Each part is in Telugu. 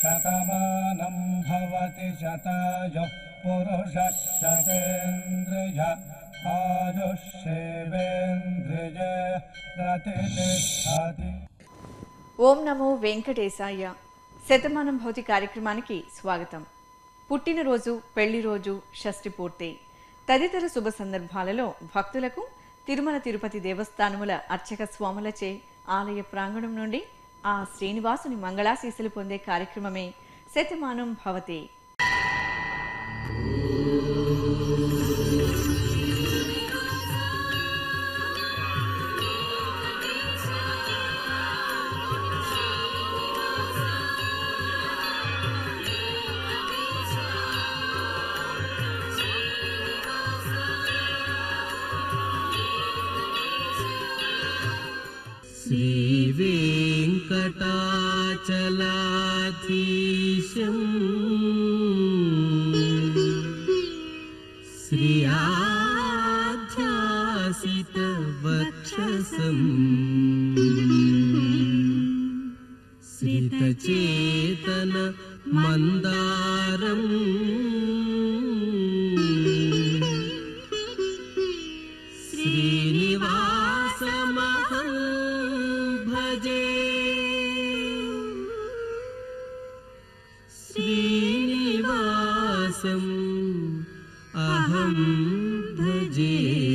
శతమానం భవతి శతాయు పురుష శతేంద్రియ ఆయుష్యేవేంద్రియ ప్రతిష్టతి ఓం నమో వెంకటేశాయ శతమానం భౌతి కార్యక్రమానికి స్వాగతం పుట్టినరోజు పెళ్లి రోజు షష్ఠి పూర్తి తదితర శుభ సందర్భాలలో భక్తులకు తిరుమల తిరుపతి దేవస్థానముల అర్చక స్వాములచే ఆలయ ప్రాంగణం నుండి ఆ శ్రీనివాసుని మంగళాశీసులు పొందే కార్యక్రమమే శతమానం భవతి श्रीवेङ्कटाचलाधीशम् श्रियाध्यासितवक्षसम् श्रितचेतन मन्दारम् श्रीनिवासमहं भजे श्रीनिवासम् अहं भजे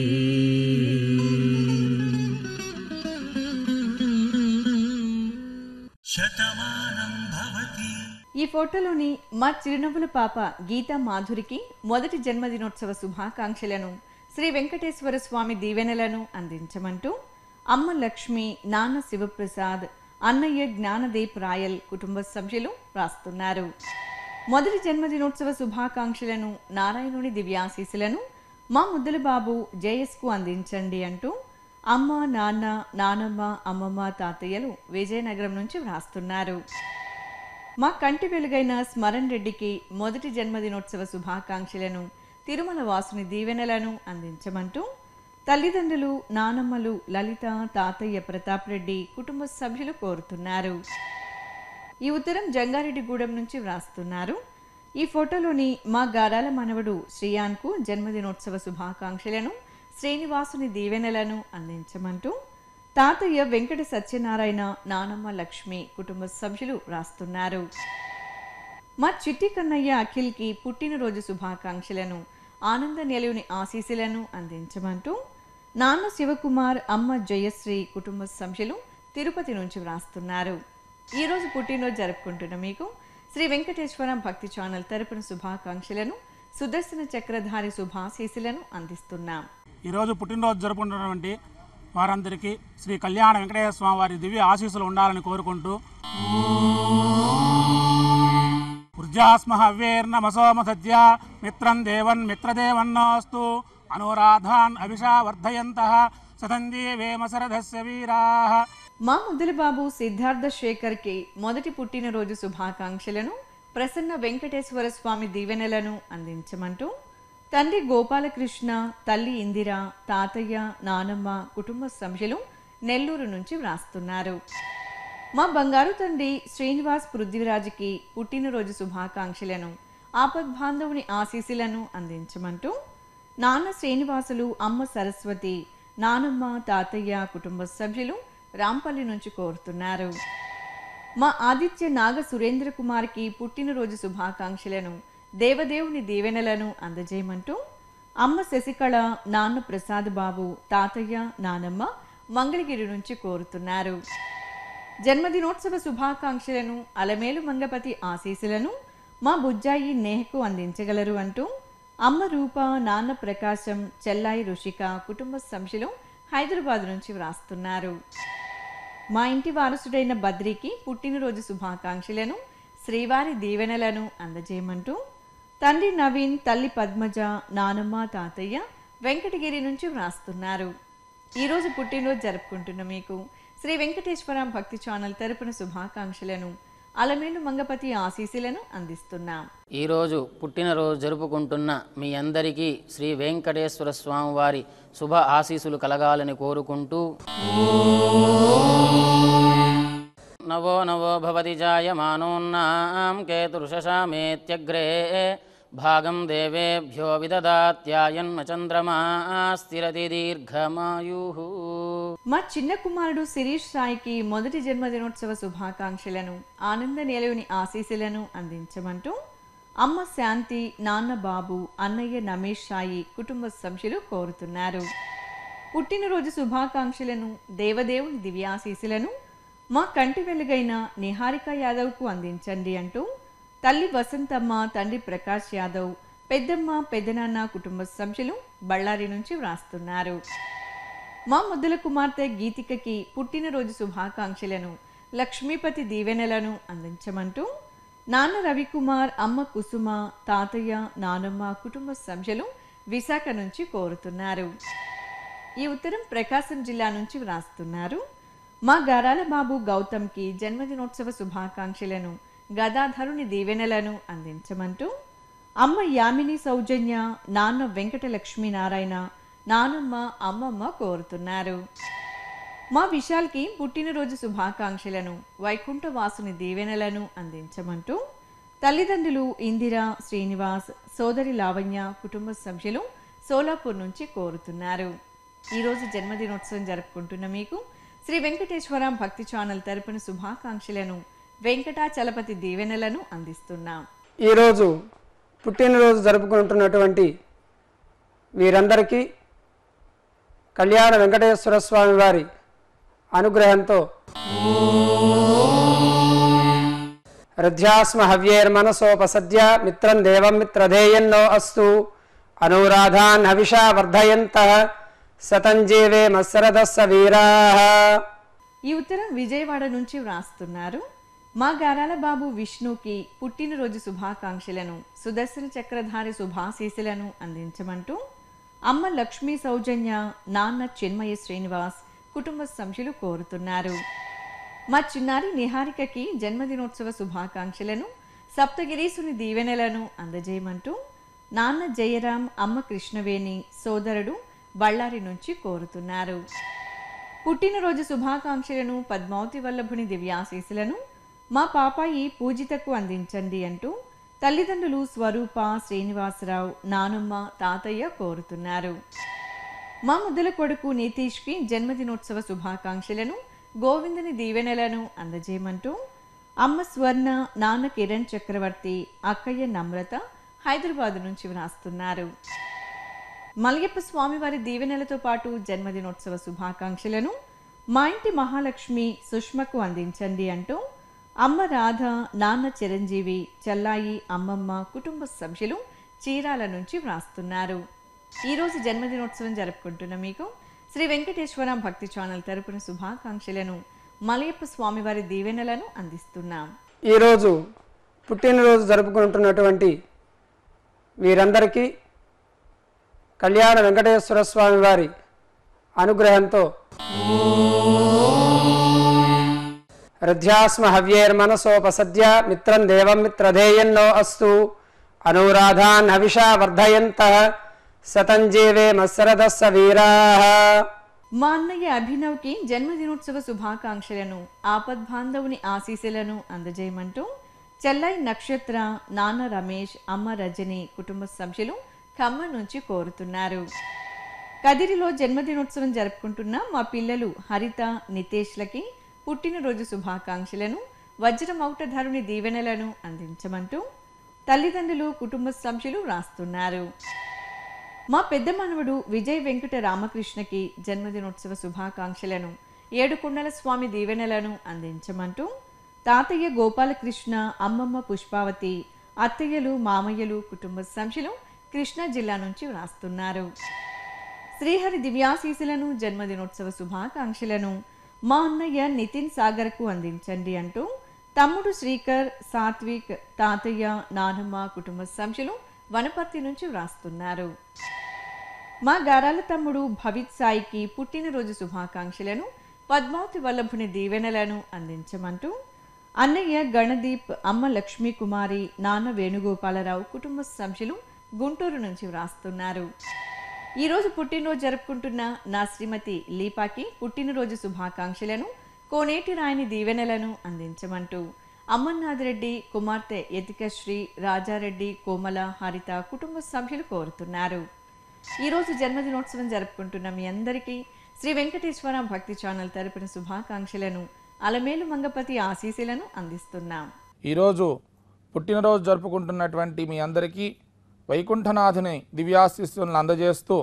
ఈ ఫోటోలోని మా చిరునవ్వుల పాప గీతా మాధురికి మొదటి జన్మదినోత్సవ శుభాకాంక్షలను శ్రీ వెంకటేశ్వర స్వామి దీవెనలను అందించమంటూ అమ్మ లక్ష్మి నాన్న శివప్రసాద్ అన్నయ్య జ్ఞానదీప్ రాయల్ కుటుంబ సభ్యులు రాస్తున్నారు మొదటి జన్మదినోత్సవ శుభాకాంక్షలను నారాయణుని దివ్యాశీసులను మా ముద్దుల బాబు జేఎస్కు అందించండి అంటూ అమ్మ నాన్న నానమ్మ అమ్మమ్మ తాతయ్యలు విజయనగరం నుంచి వ్రాస్తున్నారు మా కంటి వెలుగైన స్మరణ్ రెడ్డికి మొదటి జన్మదినోత్సవ శుభాకాంక్షలను తిరుమల వాసుని దీవెనలను అందించమంటూ తల్లిదండ్రులు నానమ్మలు లలిత తాతయ్య ప్రతాప్ రెడ్డి కుటుంబ సభ్యులు కోరుతున్నారు ఈ ఉత్తరం జంగారెడ్డిగూడెం నుంచి వ్రాస్తున్నారు ఈ ఫోటోలోని మా గారాల మనవడు శ్రీయాన్కు జన్మదినోత్సవ శుభాకాంక్షలను శ్రీనివాసుని దీవెనలను అందించమంటూ తాతయ్య వెంకట సత్యనారాయణ నానమ్మ లక్ష్మి కుటుంబ సభ్యులు రాస్తున్నారు మా చిట్టి కన్నయ్య అఖిల్కి పుట్టినరోజు శుభాకాంక్షలను ఆనంద నిలయుని ఆశీస్సులను అందించమంటూ నాన్న శివకుమార్ అమ్మ జయశ్రీ కుటుంబ సభ్యులు తిరుపతి నుంచి వ్రాస్తున్నారు ఈరోజు పుట్టినరోజు జరుపుకుంటున్న మీకు శ్రీ వెంకటేశ్వర భక్తి ఛానల్ తరపున శుభాకాంక్షలను సుదర్శన చక్రధారి శుభాశీస్సులను అందిస్తున్నాం ఈరోజు పుట్టినరోజు జరుపుకుంటున్నటువంటి వారందరికీ శ్రీ కళ్యాణ వెంకటేశ్వర స్వామి వారి దివ్య ఆశీస్సులు ఉండాలని కోరుకుంటూ ఉర్జాస్మ హవ్యేర్నమసోమ సద్య మిత్రం దేవన్ మిత్రదేవన్నోస్తు అనురాధాన్ అభిషా వర్ధయంత సతంజీవేమ శరథస్య వీరాః మా ముద్దుల బాబు సిద్ధార్థ శేఖర్కి మొదటి పుట్టినరోజు శుభాకాంక్షలను ప్రసన్న వెంకటేశ్వర స్వామి దీవెనలను అందించమంటూ తండ్రి గోపాలకృష్ణ తల్లి ఇందిర తాతయ్య నానమ్మ కుటుంబ సభ్యులు నెల్లూరు నుంచి వ్రాస్తున్నారు మా బంగారు తండ్రి శ్రీనివాస్ పృథ్వీరాజ్కి పుట్టినరోజు శుభాకాంక్షలను ఆపద్బాంధవుని ఆశీస్సులను అందించమంటూ నాన్న శ్రీనివాసులు అమ్మ సరస్వతి నానమ్మ తాతయ్య కుటుంబ సభ్యులు రాంపల్లి నుంచి కోరుతున్నారు మా ఆదిత్య నాగ సురేంద్ర కుమార్కి పుట్టినరోజు శుభాకాంక్షలను దేవదేవుని దీవెనలను అందజేయమంటూ అమ్మ శశికళ నాన్న ప్రసాద్ బాబు తాతయ్య నానమ్మ మంగళగిరి నుంచి కోరుతున్నారు జన్మదినోత్సవ శుభాకాంక్షలను అలమేలు మంగపతి ఆశీస్సులను మా బుజ్జాయి నేహకు అందించగలరు అంటూ అమ్మ రూప నాన్న ప్రకాశం చెల్లాయి రుషిక కుటుంబ సభ్యులు హైదరాబాద్ నుంచి వ్రాస్తున్నారు మా ఇంటి వారసుడైన బద్రికి పుట్టినరోజు శుభాకాంక్షలను శ్రీవారి దీవెనలను అందజేయమంటూ తండ్రి నవీన్ తల్లి పద్మజ నానమ్మ తాతయ్య వెంకటగిరి నుంచి వ్రాస్తున్నారు ఈరోజు పుట్టినరోజు జరుపుకుంటున్న మీకు శ్రీ వెంకటేశ్వర భక్తి ఛానల్ తరపున శుభాకాంక్షలను అలమేలు మంగపతి ఆశీస్సులను అందిస్తున్నాం ఈరోజు పుట్టినరోజు జరుపుకుంటున్న మీ అందరికీ శ్రీ వెంకటేశ్వర స్వామి వారి శుభ ఆశీస్సులు కలగాలని కోరుకుంటూ नवो नवो भवति जायमानोन्नां केतुर्षशामेत्यग्रे भागं देवेभ्यो विददात्यायन्म चन्द्रमा स्थिरति दीर्घमायुः మా చిన్న కుమారుడు శిరీష్ సాయికి మొదటి జన్మదినోత్సవ శుభాకాంక్షలను ఆనంద నిలయుని ఆశీస్సులను అందించమంటూ అమ్మ శాంతి నాన్న బాబు అన్నయ్య నమేష్ సాయి కుటుంబ సభ్యులు కోరుతున్నారు పుట్టినరోజు శుభాకాంక్షలను దేవదేవుని దివ్యాశీస్సులను మా కంటి వెలుగైన నిహారిక యాదవ్కు అందించండి అంటూ తల్లి వసంతమ్మ తండ్రి ప్రకాష్ యాదవ్ పెద్దమ్మ పెద్దనాన్న కుటుంబ సభ్యులు బళ్ళారి నుంచి వ్రాస్తున్నారు మా ముద్దుల కుమార్తె గీతికకి పుట్టినరోజు శుభాకాంక్షలను లక్ష్మీపతి దీవెనలను అందించమంటూ నాన్న రవికుమార్ అమ్మ కుసుమ తాతయ్య నానమ్మ కుటుంబ సభ్యులు విశాఖ నుంచి కోరుతున్నారు ఈ ఉత్తరం ప్రకాశం జిల్లా నుంచి వ్రాస్తున్నారు మా గారాల బాబు గౌతమ్కి జన్మదినోత్సవ శుభాకాంక్షలను గదాధరుని దీవెనలను అందించమంటూ అమ్మ యామిని సౌజన్య నాన్న వెంకట లక్ష్మీనారాయణ నానమ్మ అమ్మమ్మ కోరుతున్నారు మా విశాల్కి పుట్టినరోజు శుభాకాంక్షలను వైకుంఠవాసుని దీవెనలను అందించమంటూ తల్లిదండ్రులు ఇందిర శ్రీనివాస్ సోదరి లావణ్య కుటుంబ సభ్యులు సోలాపూర్ నుంచి కోరుతున్నారు ఈరోజు జన్మదినోత్సవం జరుపుకుంటున్న మీకు శ్రీ వెంకటేశ్వర భక్తి ఛానల్ తరపున శుభాకాంక్షలను వెంకటాచలపతి దీవెనలను అందిస్తున్నాం ఈరోజు పుట్టినరోజు జరుపుకుంటున్నటువంటి వీరందరికీ కళ్యాణ వెంకటేశ్వర స్వామి వారి అనుగ్రహంతో హృద్యాస్మ హవ్యేర్మనసోపసద్య మిత్రం దేవం మిత్రధేయన్నో అస్తు అనురాధాన్ హవిషా వర్ధయంత సతంజీవే మత్సరదస్స వీరా ఈ ఉత్తరం విజయవాడ నుంచి వ్రాస్తున్నారు మా గారాల బాబు విష్ణుకి పుట్టినరోజు శుభాకాంక్షలను సుదర్శన చక్రధారి శుభాశీసులను అందించమంటూ అమ్మ లక్ష్మీ సౌజన్య నాన్న చిన్మయ శ్రీనివాస్ కుటుంబ సభ్యులు కోరుతున్నారు మా చిన్నారి నిహారికకి జన్మదినోత్సవ శుభాకాంక్షలను సప్తగిరీసుని దీవెనలను అందజేయమంటూ నాన్న జయరాం అమ్మ కృష్ణవేణి సోదరుడు బళ్ళారి నుంచి కోరుతున్నారు పుట్టినరోజు శుభాకాంక్షలను పద్మావతి వల్లభుని దివ్యాశీసులను మా పాపాయి పూజితకు అందించండి అంటూ తల్లిదండ్రులు స్వరూప శ్రీనివాసరావు నానమ్మ తాతయ్య కోరుతున్నారు మా ముద్దల కొడుకు నితీష్కి జన్మదినోత్సవ శుభాకాంక్షలను గోవిందుని దీవెనలను అందజేయమంటూ అమ్మ స్వర్ణ నాన్న కిరణ్ చక్రవర్తి అక్కయ్య నమ్రత హైదరాబాద్ నుంచి వ్రాస్తున్నారు మలయప్ప స్వామివారి దీవెనలతో పాటు జన్మదినోత్సవ శుభాకాంక్షలను మా ఇంటి మహాలక్ష్మి సుష్మకు అందించండి అంటూ అమ్మ రాధ నాన్న చిరంజీవి చెల్లాయి అమ్మమ్మ కుటుంబ సభ్యులు చీరాల నుంచి వ్రాస్తున్నారు ఈరోజు జన్మదినోత్సవం జరుపుకుంటున్న మీకు శ్రీ వెంకటేశ్వర భక్తి ఛానల్ తరపున శుభాకాంక్షలను మలయప్ప స్వామివారి దీవెనలను అందిస్తున్నాం ఈరోజు పుట్టినరోజు జరుపుకుంటున్నటువంటి వీరందరికీ కళ్యాణ వెంకటేశ్వర స్వామి వారి అనుగ్రహంతో హృద్యాస్మ హవ్యేర్మనసోపసద్య మిత్రం దేవం మిత్రధేయన్నో అస్తు అనురాధాన్ హవిషా వర్ధయంత సతంజీవే మత్సరదస్స వీరా మా అన్నయ్య అభినవ్కి జన్మదినోత్సవ శుభాకాంక్షలను ఆపద్బాంధవుని ఆశీస్సులను అందజేయమంటూ చెల్లై నక్షత్ర నాన్న రమేష్ అమ్మ రజని కుటుంబ సభ్యులు ఖమ్మం నుంచి కోరుతున్నారు కదిరిలో జన్మదినోత్సవం జరుపుకుంటున్న మా పిల్లలు హరిత నితేష్లకి పుట్టినరోజు శుభాకాంక్షలను వజ్రమౌటధరుని దీవెనలను అందించమంటూ తల్లిదండ్రులు కుటుంబ సభ్యులు రాస్తున్నారు మా పెద్ద మనవడు విజయ్ వెంకట రామకృష్ణకి జన్మదినోత్సవ శుభాకాంక్షలను ఏడుకొండల స్వామి దీవెనలను అందించమంటూ తాతయ్య గోపాలకృష్ణ అమ్మమ్మ పుష్పావతి అత్తయ్యలు మామయ్యలు కుటుంబ సభ్యులు కృష్ణా జిల్లా నుంచి వ్రాస్తున్నారు శ్రీహరి దివ్యాశీసులను జన్మదినోత్సవ శుభాకాంక్షలను మా అన్నయ్య నితిన్ సాగర్కు అందించండి అంటూ తమ్ముడు శ్రీకర్ సాత్విక్ తాతయ్య నానమ్మ కుటుంబ సభ్యులు వనపర్తి నుంచి వ్రాస్తున్నారు మా గారాల తమ్ముడు భవిత్ సాయికి పుట్టినరోజు శుభాకాంక్షలను పద్మావతి వల్లభుని దీవెనలను అందించమంటూ అన్నయ్య గణదీప్ అమ్మ లక్ష్మీ కుమారి నాన్న వేణుగోపాలరావు కుటుంబ సభ్యులు గుంటూరు నుంచి వ్రాస్తున్నారు ఈరోజు పుట్టినరోజు జరుపుకుంటున్న నా శ్రీమతి లీపాకి పుట్టినరోజు శుభాకాంక్షలను కోనేటి రాయని దీవెనలను అందించమంటూ అమర్నాథ్ రెడ్డి కుమార్తె యతికశ్రీ రాజారెడ్డి కోమల హరిత కుటుంబ సభ్యులు కోరుతున్నారు ఈరోజు జన్మదినోత్సవం జరుపుకుంటున్న మీ అందరికీ శ్రీ వెంకటేశ్వర భక్తి ఛానల్ తరపున శుభాకాంక్షలను అలమేలు మంగపతి ఆశీస్సులను అందిస్తున్నాం ఈరోజు పుట్టినరోజు జరుపుకుంటున్నటువంటి మీ అందరికీ వైకుంఠనాథుని దివ్యాశిస్సులను అందజేస్తూ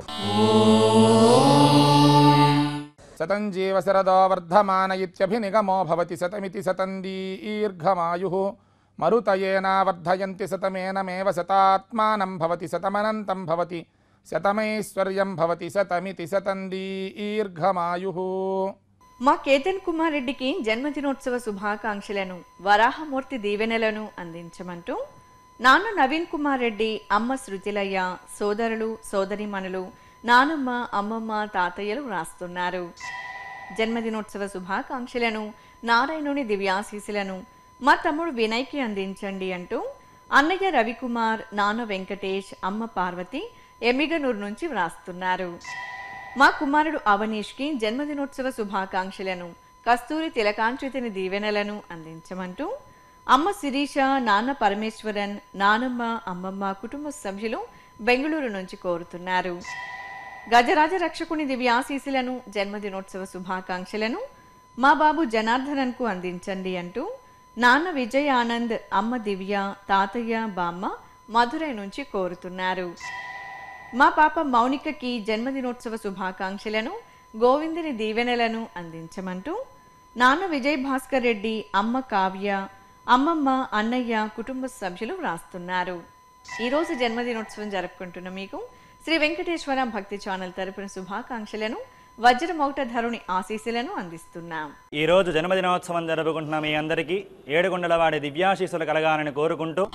శతం జీవ శరదో వర్ధమాన ఇత్యభినిగమో భవతి శతమితి శతం దీర్ఘమాయు మరుతయేన వర్ధయంతి శతమేనమేవ శతాత్మానం భవతి శతమనంతం భవతి శతమైశ్వర్యం భవతి శతమితి శతం దీర్ఘమాయు మా కేతన్ కుమార్ రెడ్డికి జన్మదినోత్సవ శుభాకాంక్షలను వరాహమూర్తి దీవెనలను అందించమంటూ నాన్న నవీన్ కుమార్ రెడ్డి అమ్మ శృతిలయ్య సోదరులు సోదరిమణులు నానమ్మ అమ్మమ్మ తాతయ్యలు వ్రాస్తున్నారు జన్మదినోత్సవ శుభాకాంక్షలను నారాయణుని దివ్యాశీసులను మా తమ్ముడు వినయ్కి అందించండి అంటూ అన్నయ్య రవికుమార్ నాన్న వెంకటేష్ అమ్మ పార్వతి ఎమ్మిగనూరు నుంచి వ్రాస్తున్నారు మా కుమారుడు అవనీష్కి జన్మదినోత్సవ శుభాకాంక్షలను కస్తూరి తిలకాంక్షితిని దీవెనలను అందించమంటూ అమ్మ శిరీష నాన్న పరమేశ్వరన్ నానమ్మ అమ్మమ్మ కుటుంబ సభ్యులు బెంగళూరు నుంచి కోరుతున్నారు గజరాజ రక్షకుని దివ్యాశీసులను జన్మదినోత్సవ శుభాకాంక్షలను మా బాబు జనార్దనన్కు అందించండి అంటూ నాన్న విజయ్ ఆనంద్ అమ్మ దివ్య తాతయ్య బామ్మ మధురై నుంచి కోరుతున్నారు మా పాప మౌనికకి జన్మదినోత్సవ శుభాకాంక్షలను గోవిందుని దీవెనలను అందించమంటూ నాన్న విజయ్ భాస్కర్ రెడ్డి అమ్మ కావ్య అమ్మమ్మ అన్నయ్య కుటుంబ సభ్యులు వ్రాస్తున్నారు ఈరోజు జన్మదినోత్సవం జరుపుకుంటున్న మీకు శ్రీ వెంకటేశ్వర భక్తి ఛానల్ తరపున శుభాకాంక్షలను వజ్రమౌటధరుని ఆశీస్సులను అందిస్తున్నాం ఈ రోజు జన్మదినోత్సవం జరుపుకుంటున్న మీ అందరికీ ఏడుగుండలవాడి దివ్యాశీస్సులు కలగాలని కోరుకుంటూ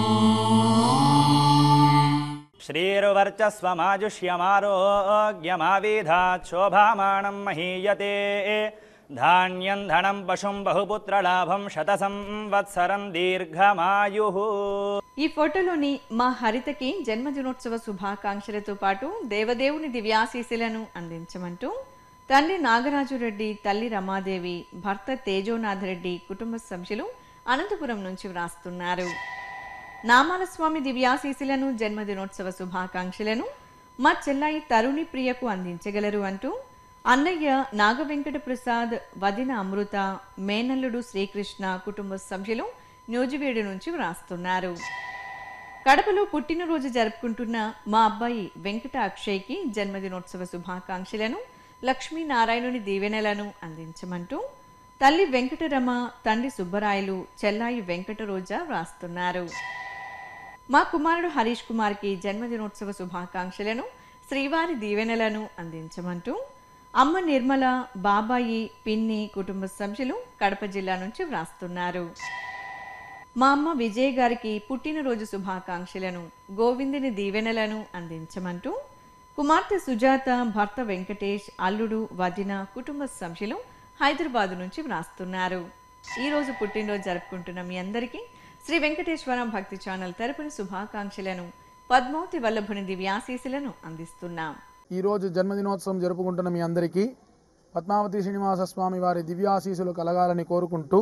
శ్రీరువర్చస్వమాజుష్యమారోగ్యమావిధాత్ శోభామానం మహీయతే ధాన్యం ధనం పశుం బహుపుత్రలాభం శత సంవత్సరం దీర్ఘమాయు ఈ ఫోటోలోని మా హరితకి జన్మదినోత్సవ శుభాకాంక్షలతో పాటు దేవదేవుని దివ్యాశీస్సులను అందించమంటూ తండ్రి నాగరాజు రెడ్డి తల్లి రమాదేవి భర్త తేజోనాథ్ రెడ్డి కుటుంబ సభ్యులు అనంతపురం నుంచి వ్రాస్తున్నారు నామాల స్వామి దివ్యాశీసులను జన్మదినోత్సవ శుభాకాంక్షలను మా చెల్లాయి తరుణి ప్రియకు అందించగలరు అంటూ అన్నయ్య నాగవెంకట ప్రసాద్ వదిన అమృత మేనల్లుడు శ్రీకృష్ణ కుటుంబ సభ్యులు న్యూజివీడు నుంచి వ్రాస్తున్నారు కడపలో పుట్టినరోజు జరుపుకుంటున్న మా అబ్బాయి వెంకట అక్షయ్కి జన్మదినోత్సవ శుభాకాంక్షలను లక్ష్మీనారాయణుని దీవెనలను అందించమంటూ తల్లి వెంకటరమ తండ్రి సుబ్బరాయలు చెల్లాయి వెంకట రోజా వ్రాస్తున్నారు మా కుమారుడు హరీష్ కుమార్కి జన్మదినోత్సవ శుభాకాంక్షలను శ్రీవారి దీవెనలను అందించమంటూ అమ్మ నిర్మల బాబాయి పిన్ని కుటుంబ సభ్యులు కడప జిల్లా నుంచి వ్రాస్తున్నారు మా అమ్మ విజయ్ గారికి పుట్టినరోజు శుభాకాంక్షలను గోవిందుని దీవెనలను అందించమంటూ కుమార్తె సుజాత భర్త వెంకటేష్ అల్లుడు వదిన కుటుంబ సభ్యులు హైదరాబాద్ నుంచి వ్రాస్తున్నారు ఈరోజు పుట్టినరోజు జరుపుకుంటున్న మీ అందరికీ శ్రీ వెంకటేశ్వర భక్తి ఛానల్ తరపున శుభాకాంక్షలను పద్మావతి వల్లభుని దివ్యాశీసులను అందిస్తున్నాం ఈరోజు జన్మదినోత్సవం జరుపుకుంటున్న మీ అందరికీ పద్మావతి శ్రీనివాస స్వామి వారి దివ్యాశీసులు కలగాలని కోరుకుంటూ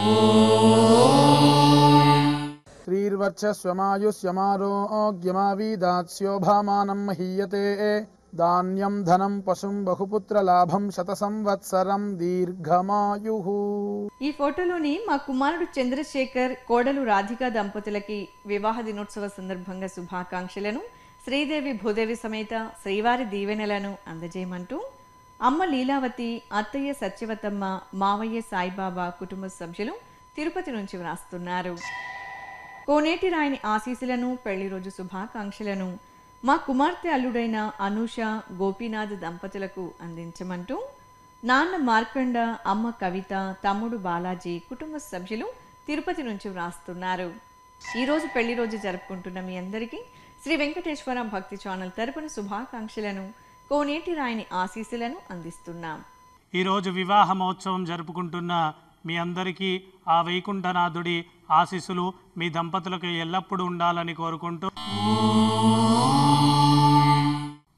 శ్రీర్వర్చస్వమాయుష్యమారోగ్యమావీదాత్స్యోభామానం మహీయతే ధాన్యం ధనం పశుం బహుపుత్రలాభం శత సంవత్సరం దీర్ఘమాయు ఈ ఫోటోలోని మా కుమారుడు చంద్రశేఖర్ కోడలు రాధిక దంపతులకి వివాహ దినోత్సవ సందర్భంగా శుభాకాంక్షలను శ్రీదేవి భూదేవి సమేత శ్రీవారి దీవెనలను అందజేయమంటూ అమ్మ లీలావతి అత్తయ్య సత్యవతమ్మ మావయ్య సాయిబాబా కుటుంబ సభ్యులు తిరుపతి నుంచి వ్రాస్తున్నారు కోనేటి రాయని ఆశీస్సులను పెళ్లి రోజు శుభాకాంక్షలను మా కుమార్తె అల్లుడైన అనూష గోపీనాథ్ దంపతులకు అందించమంటూ నాన్న మార్కండ అమ్మ కవిత తమ్ముడు బాలాజీ కుటుంబ సభ్యులు తిరుపతి నుంచి వ్రాస్తున్నారు ఈరోజు పెళ్లి రోజు జరుపుకుంటున్న మీ అందరికీ శ్రీ వెంకటేశ్వర భక్తి ఛానల్ తరపున శుభాకాంక్షలను కోనేటి రాయని ఆశీస్సులను అందిస్తున్నాం ఈరోజు వివాహ మహోత్సవం జరుపుకుంటున్న మీ అందరికీ ఆ వైకుంఠనాథుడి ఆశీస్సులు మీ దంపతులకు ఎల్లప్పుడూ ఉండాలని కోరుకుంటూ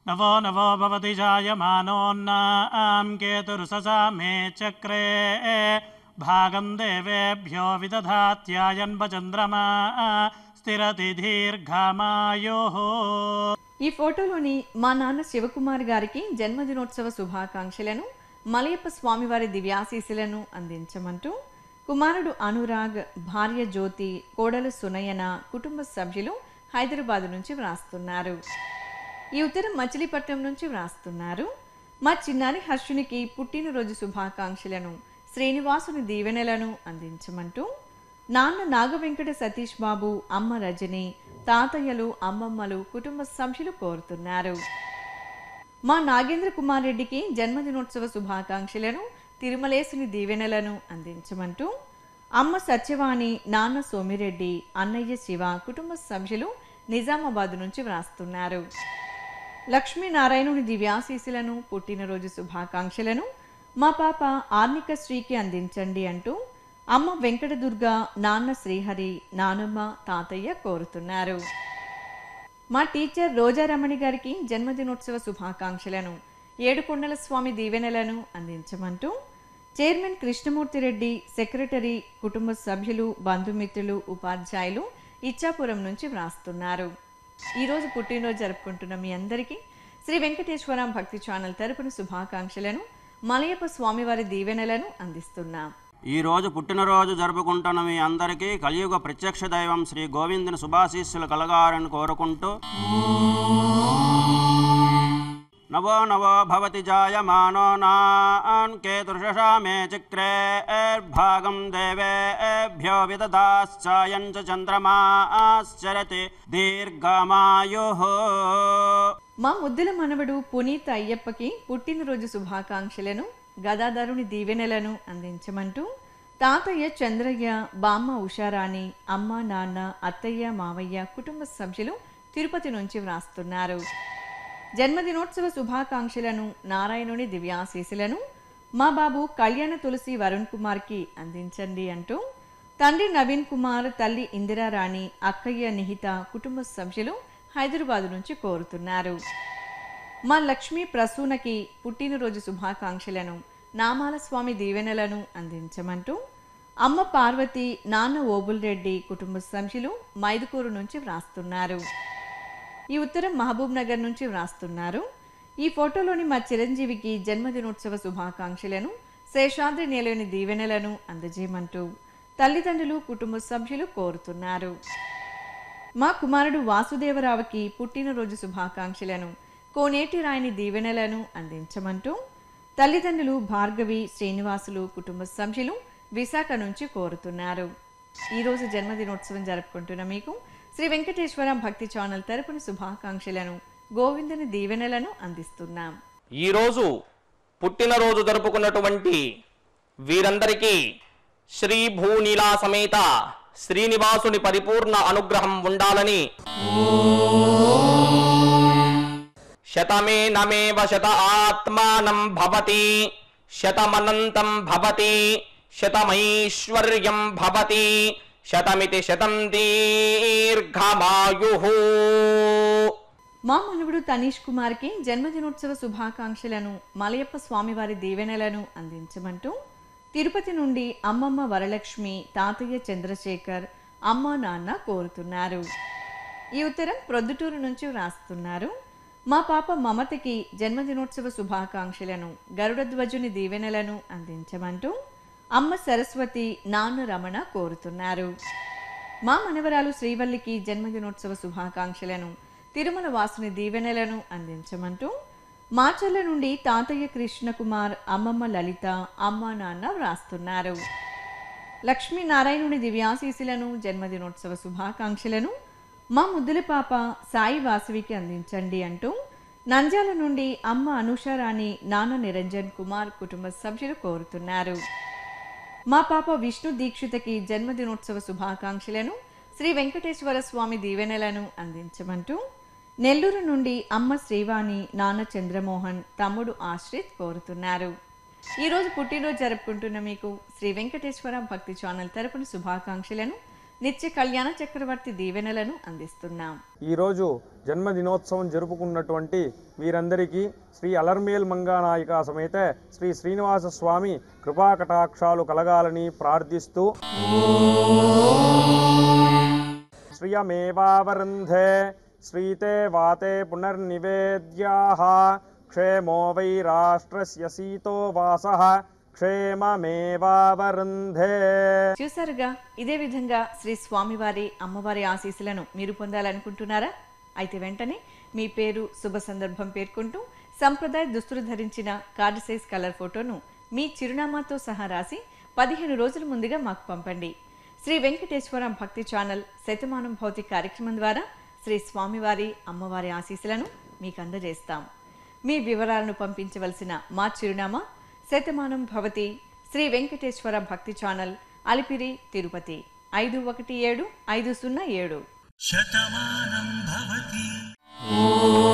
नवो नवो भवति जायमानोन्नां केतुरुससा मे चक्रे भागं देवेभ्यो विदधात्यायन्वचन्द्रमा स्थिरति दीर्घमायुः ఈ ఫోటోలోని మా నాన్న శివకుమార్ గారికి జన్మదినోత్సవ శుభాకాంక్షలను మలయప్ప స్వామివారి దివ్యాశీస్సులను అందించమంటూ కుమారుడు అనురాగ్ భార్య జ్యోతి కోడలు సునయన కుటుంబ సభ్యులు హైదరాబాద్ నుంచి వ్రాస్తున్నారు ఈ ఉత్తరం మచిలీపట్నం నుంచి వ్రాస్తున్నారు మా చిన్నారి హర్షునికి పుట్టినరోజు శుభాకాంక్షలను శ్రీనివాసుని దీవెనలను అందించమంటూ నాన్న నాగవెంకట సతీష్ బాబు అమ్మ రజని తాతయ్యలు అమ్మమ్మలు కుటుంబ సభ్యులు కోరుతున్నారు మా నాగేంద్ర కుమార్ రెడ్డికి జన్మదినోత్సవ శుభాకాంక్షలను తిరుమలేసుని దీవెనలను అందించమంటూ అమ్మ సత్యవాణి నాన్న సోమిరెడ్డి అన్నయ్య శివ కుటుంబ సభ్యులు నిజామాబాద్ నుంచి వ్రాస్తున్నారు లక్ష్మీనారాయణుని దివ్యాశీసులను పుట్టినరోజు శుభాకాంక్షలను మా పాప ఆర్నిక శ్రీకి అందించండి అంటూ అమ్మ వెంకటదుర్గ నాన్న శ్రీహరి నానమ్మ తాతయ్య కోరుతున్నారు మా టీచర్ రోజారమణి గారికి జన్మదినోత్సవ శుభాకాంక్షలను ఏడుకొండల స్వామి దీవెనలను అందించమంటూ చైర్మన్ కృష్ణమూర్తి రెడ్డి సెక్రటరీ కుటుంబ సభ్యులు బంధుమిత్రులు ఉపాధ్యాయులు ఇచ్చాపురం నుంచి వ్రాస్తున్నారు ఈరోజు పుట్టినరోజు జరుపుకుంటున్న మీ అందరికీ శ్రీ వెంకటేశ్వర భక్తి ఛానల్ తరపున శుభాకాంక్షలను మలయప్ప స్వామివారి దీవెనలను అందిస్తున్నాం ఈ రోజు పుట్టినరోజు జరుపుకుంటున్న మీ అందరికీ కలియుగ ప్రత్యక్ష దైవం శ్రీ గోవిందుని శుభాశీస్సులు కలగాలని కోరుకుంటూ నవో నవో భవతి జాయమానో నాన్ కేతుర్షషా మే చక్రే భాగం దేవేభ్యో విదదాశ్చాయం చ చంద్రమాశ్చరతి దీర్ఘమాయు మా ముద్దుల మనవడు పునీత్ అయ్యప్పకి పుట్టినరోజు శుభాకాంక్షలను గదాధరుని దీవెనలను అందించమంటూ తాతయ్య చంద్రయ్య బామ్మ ఉషారాణి అమ్మ నాన్న అత్తయ్య మావయ్య కుటుంబ సభ్యులు తిరుపతి నుంచి వ్రాస్తున్నారు జన్మదినోత్సవ శుభాకాంక్షలను నారాయణుని దివ్యాశీసులను మా బాబు కళ్యాణ తులసి వరుణ్ కుమార్కి అందించండి అంటూ తండ్రి నవీన్ కుమార్ తల్లి ఇందిరారాణి అక్కయ్య నిహిత కుటుంబ సభ్యులు హైదరాబాద్ నుంచి కోరుతున్నారు మా లక్ష్మీ ప్రసూనకి పుట్టినరోజు శుభాకాంక్షలను నామాల స్వామి దీవెనలను అందించమంటూ అమ్మ పార్వతి నాన్న ఓబుల్ రెడ్డి కుటుంబ సభ్యులు మైదుకూరు నుంచి వ్రాస్తున్నారు ఈ ఉత్తరం మహబూబ్ నగర్ నుంచి వ్రాస్తున్నారు ఈ ఫోటోలోని మా చిరంజీవికి జన్మదినోత్సవ శుభాకాంక్షలను శేషాద్రి నేలని దీవెనలను అందజేయమంటూ తల్లిదండ్రులు కుటుంబ సభ్యులు కోరుతున్నారు మా కుమారుడు వాసుదేవరావుకి పుట్టినరోజు శుభాకాంక్షలను కోనేటి రాయని దీవెనలను అందించమంటూ తల్లిదండ్రులు భార్గవి శ్రీనివాసులు కుటుంబ సభ్యులు విశాఖ నుంచి కోరుతున్నారు ఈరోజు జన్మదినోత్సవం జరుపుకుంటున్న మీకు శ్రీ వెంకటేశ్వర భక్తి ఛానల్ తరపున శుభాకాంక్షలను గోవిందుని దీవెనలను అందిస్తున్నాం ఈరోజు పుట్టినరోజు జరుపుకున్నటువంటి వీరందరికీ శ్రీ భూనీలా సమేత శ్రీనివాసుని పరిపూర్ణ అనుగ్రహం ఉండాలని శతమే నమేవ శత ఆత్మానం భవతి శతమనంతం భవతి శతమైశ్వర్యం భవతి శతమితి శతం దీర్ఘమాయు మా మనవుడు తనీష్ కుమార్కి జన్మదినోత్సవ శుభాకాంక్షలను మలయప్ప స్వామివారి దీవెనలను అందించమంటూ తిరుపతి నుండి అమ్మమ్మ వరలక్ష్మి తాతయ్య చంద్రశేఖర్ అమ్మ నాన్న కోరుతున్నారు ఈ ఉత్తరం ప్రొద్దుటూరు నుంచి వ్రాస్తున్నారు మా పాప మమతకి జన్మదినోత్సవ శుభాకాంక్షలను గరుడధ్వజుని దీవెనలను అందించమంటూ అమ్మ సరస్వతి నాన్న రమణ కోరుతున్నారు మా మనవరాలు శ్రీవల్లికి జన్మదినోత్సవ శుభాకాంక్షలను తిరుమల వాసుని దీవెనలను అందించమంటూ మాచర్ల నుండి తాతయ్య కృష్ణకుమార్ అమ్మమ్మ లలిత అమ్మ నాన్న వ్రాస్తున్నారు లక్ష్మీనారాయణుని దివ్యాశీసులను జన్మదినోత్సవ శుభాకాంక్షలను మా ముద్దుల పాప సాయి వాసవికి అందించండి అంటూ నంద్యాల నుండి అమ్మ అనుషారాణి నాన్న నిరంజన్ కుమార్ కుటుంబ సభ్యులు కోరుతున్నారు మా పాప విష్ణు దీక్షితకి జన్మదినోత్సవ శుభాకాంక్షలను శ్రీ వెంకటేశ్వర స్వామి దీవెనలను అందించమంటూ నెల్లూరు నుండి అమ్మ శ్రీవాణి నాన్న చంద్రమోహన్ తమ్ముడు ఆశ్రిత్ కోరుతున్నారు ఈరోజు పుట్టినరోజు జరుపుకుంటున్న మీకు శ్రీ వెంకటేశ్వర భక్తి ఛానల్ తరపున శుభాకాంక్షలను నిత్య కళ్యాణ చక్రవర్తి దీవెనలను అందిస్తున్నాం ఈరోజు జన్మదినోత్సవం జరుపుకున్నటువంటి వీరందరికీ శ్రీ అలర్మేల్ మంగానాయిక సమేత శ్రీ శ్రీనివాస స్వామి కృపాకటాక్షాలు కలగాలని ప్రార్థిస్తూ శ్రియమేవావరుంధే శ్రీతే వాతే పునర్నివేద్యాః క్షేమో వై రాష్ట్రస్య సీతో వాసః క్షేమమేవావరుంధే చూసారుగా ఇదే విధంగా శ్రీ స్వామివారి అమ్మవారి ఆశీస్సులను మీరు పొందాలనుకుంటున్నారా అయితే వెంటనే మీ పేరు శుభ సందర్భం పేర్కొంటూ సంప్రదాయ దుస్తులు ధరించిన కార్డు సైజ్ కలర్ ఫోటోను మీ చిరునామాతో సహా రాసి పదిహేను రోజుల ముందుగా మాకు పంపండి శ్రీ వెంకటేశ్వర భక్తి ఛానల్ శతమానం భౌతి కార్యక్రమం ద్వారా శ్రీ స్వామివారి అమ్మవారి ఆశీస్సులను మీకు అందజేస్తాం మీ వివరాలను పంపించవలసిన మా చిరునామా శతమానం భవతి శ్రీ వెంకటేశ్వర భక్తి ఛానల్ అలిపిరి తిరుపతి ఐదు ఒకటి ఏడు ఐదు సున్నా ఏడు శతమానం భవతి ఓ